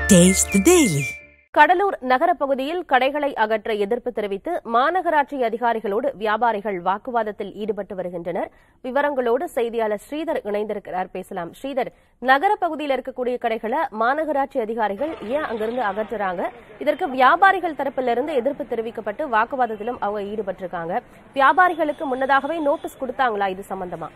Taste the Daily. Cuddalore நகர பகுதியில் கடைகளை அகற்ற எதிர்ப்பு தெரிவித்து மாநகராட்சி அதிகாரிகளோடு வியாபாரிகள் வாக்குவாதத்தில் ஈடுபட்டு வருகின்றனர் விவரங்களோடு செய்தியாளர் ஸ்ரீதர் இணைந்திருக்கிறார் பேசலாம் ஸ்ரீதர் நகர பகுதியில் இருக்கக்கூடிய கடைகளை மாநகராட்சி அதிகாரிகள் ஏன் அங்கிருந்து அகற்றுறாங்க இதற்கு வியாபாரிகள் தரப்பிலிருந்து எதிர்ப்பு தெரிவிக்கப்பட்டு வாக்குவாதத்திலும் அவங்க ஈடுபட்டிருக்காங்க வியாபாரிகளுக்கு முன்னதாகவே நோட்டீஸ் கொடுத்தாங்களா இது சம்பந்தமா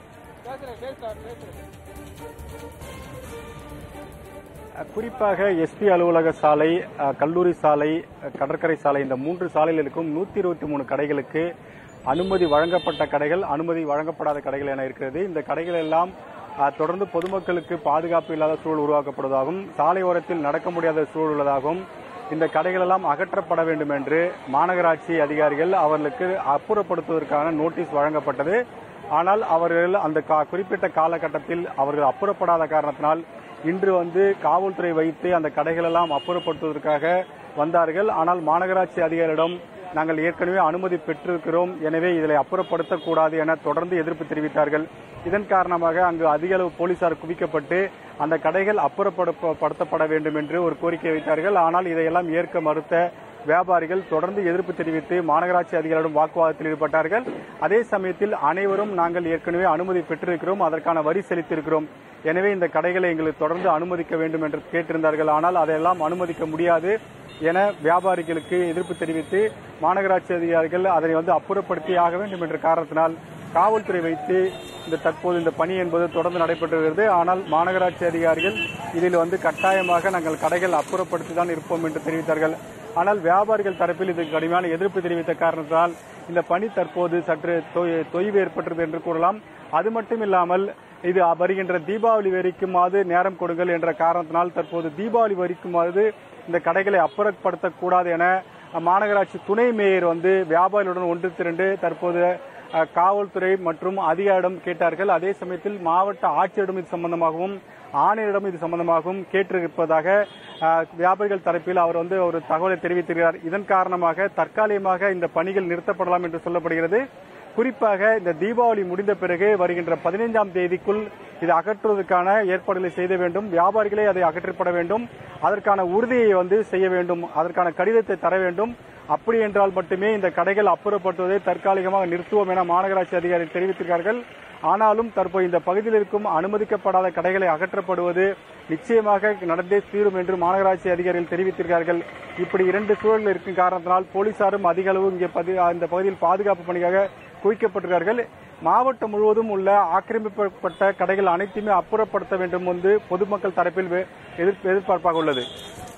குறிப்பாக எஸ்பி அலுவலக சாலை அஹ், கல்லூரி சாலை அஹ், கடற்கரை சாலை இந்த மூன்று சாலையில் இருக்கும் நூத்தி இருபத்தி மூணு கடைகளுக்கு அனுமதி வழங்கப்பட்ட கடைகள் அனுமதி வழங்கப்படாத கடைகள் என இருக்கிறது இந்த கடைகள் எல்லாம் அஹ், தொடர்ந்து பொதுமக்களுக்கு பாதுகாப்பு இல்லாத சூழல் உருவாக்கப்படுவதாகவும் சாலை ஓரத்தில் நடக்க முடியாத சூழல் உள்ளதாகவும் இந்த கடைகள் எல்லாம் அகற்றப்பட வேண்டும் என்று மாநகராட்சி அதிகாரிகள் அவர்களுக்கு அப்புறப்படுத்துவதற்கான நோட்டீஸ் வழங்கப்பட்டது ஆனால் அவர்கள் அந்த கா- குறிப்பிட்ட காலகட்டத்தில் அவர்கள் அப்புறப்படாத காரணத்தினால் இன்று வந்து காவல்துறை வைத்து அந்த கடைகள் எல்லாம் அப்புறப்படுத்துவதற்காக வந்தார்கள் ஆனால் மாநகராட்சி அதிகாரியிடம் நாங்கள் ஏற்கனவே அனுமதி பெற்றிருக்கிறோம் எனவே இதில் அப்புறப்படுத்தக்கூடாது என தொடர்ந்து எதிர்ப்பு தெரிவித்தார்கள் இதன் காரணமாக அங்கு அதிக அளவு போலீசார் குவிக்கப்பட்டு அந்த கடைகள் அப்புறப்படுத்தப்பட வேண்டும் என்று ஒரு கோரிக்கை வைத்தார்கள் ஆனால் இதையெல்லாம் ஏற்க மறுத்த வியாபாரிகள் தொடர்ந்து எதிர்ப்பு தெரிவித்து மாநகராட்சி அதிகாரிகளிடம் வாக்குவாதத்தில் ஈடுபட்டார்கள் அதே சமயத்தில் அனைவரும் நாங்கள் ஏற்கனவே அனுமதி பெற்றிருக்கிறோம் அதற்கான வரி செலுத்தியிருக்கிறோம் எனவே இந்த கடைகளை எங்களுக்கு தொடர்ந்து அனுமதிக்க வேண்டும் என்று கேட்டிருந்தார்கள் ஆனால் அதையெல்லாம் அனுமதிக்க முடியாது என வியாபாரிகளுக்கு எதிர்ப்பு தெரிவித்து மாநகராட்சி அதிகாரிகள் அதனை வந்து அப்புறப்படுத்தி ஆக வேண்டும் என்ற காரணத்தினால் காவல்துறை வைத்து இந்த தற்போது இந்த பணி என்பது தொடர்ந்து நடைபெற்று வருகிறது ஆனால் மாநகராட்சி அதிகாரிகள் இதில் வந்து கட்டாயமாக நாங்கள் கடைகள் அப்புறப்படுத்தி தான் இருப்போம் என்று தெரிவித்தார்கள் ஆனால் வியாபாரிகள் தரப்பில் இதுக்கு கடுமையான எதிர்ப்பு தெரிவித்த காரணத்தால் இந்த பணி தற்போது சற்று தொய்- தொய்வு ஏற்பட்டது என்று கூறலாம் அது மட்டும் இல்லாமல் இது வருகின்ற தீபாவளி வரைக்குமாவது நேரம் கொடுங்கள் என்ற காரணத்தினால் தற்போது தீபாவளி வரைக்குமாவது இந்த கடைகளை அப்புறப்படுத்தக்கூடாது என மாநகராட்சி துணை மேயர் வந்து வியாபாரிகளுடன் ஒன்று திரண்டு தற்போது அஹ், காவல்துறை மற்றும் அதிகாரிடம் கேட்டார்கள் அதே சமயத்தில் மாவட்ட ஆட்சியரிடம் இது சம்பந்தமாகவும் ஆணையரிடம் இது சம்பந்தமாகவும் கேட்டிருப்பதாக அஹ், வியாபாரிகள் தரப்பில் அவர் வந்து ஒரு தகவலை தெரிவித்திருக்கிறார் இதன் காரணமாக தற்காலிகமாக இந்த பணிகள் நிறுத்தப்படலாம் என்று சொல்லப்படுகிறது குறிப்பாக இந்த தீபாவளி முடிந்த பிறகு வருகின்ற பதினைந்தாம் தேதிக்குள் இதை அகற்றுவதற்கான ஏற்பாடுகளை செய்த வேண்டும் வியாபாரிகளே அதை அகற்றப்பட வேண்டும் அதற்கான உறுதியை வந்து செய்ய வேண்டும் அதற்கான கடிதத்தை தர வேண்டும் அப்படி என்றால் மட்டுமே இந்த கடைகள் அப்புறப்படுத்துவதை தற்காலிகமாக நிறுத்துவோம் என மாநகராட்சி அதிகாரிகள் தெரிவித்திருக்கிறார்கள் ஆனாலும் தற்போது இந்த பகுதியில் இருக்கும் அனுமதிக்கப்படாத கடைகளை அகற்றப்படுவது நிச்சயமாக நடந்தே தீரும் என்று மாநகராட்சி அதிகாரிகள் தெரிவித்திருக்கிறார்கள் இப்படி இரண்டு சூழல் இருக்கும் காரணத்தினால் போலீசாரும் அதிக அளவு இங்கே பதி- இந்த பகுதியில் பாதுகாப்பு பணிக்காக குவிக்கப்பட்டிருக்கிறார்கள் மாவட்டம் முழுவதும் உள்ள ஆக்கிரமிக்கப்பட்ட கடைகள் அனைத்துமே அப்புறப்படுத்த வேண்டும் என்று பொதுமக்கள் தரப்பில் வே- எதிர்ப்பு- எதிர்பார்ப்பாக உள்ளது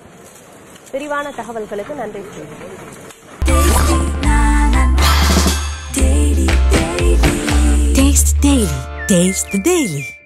விரிவான தகவல்களுக்கு நன்றி Sridhar Taste the Daily. Taste the Daily.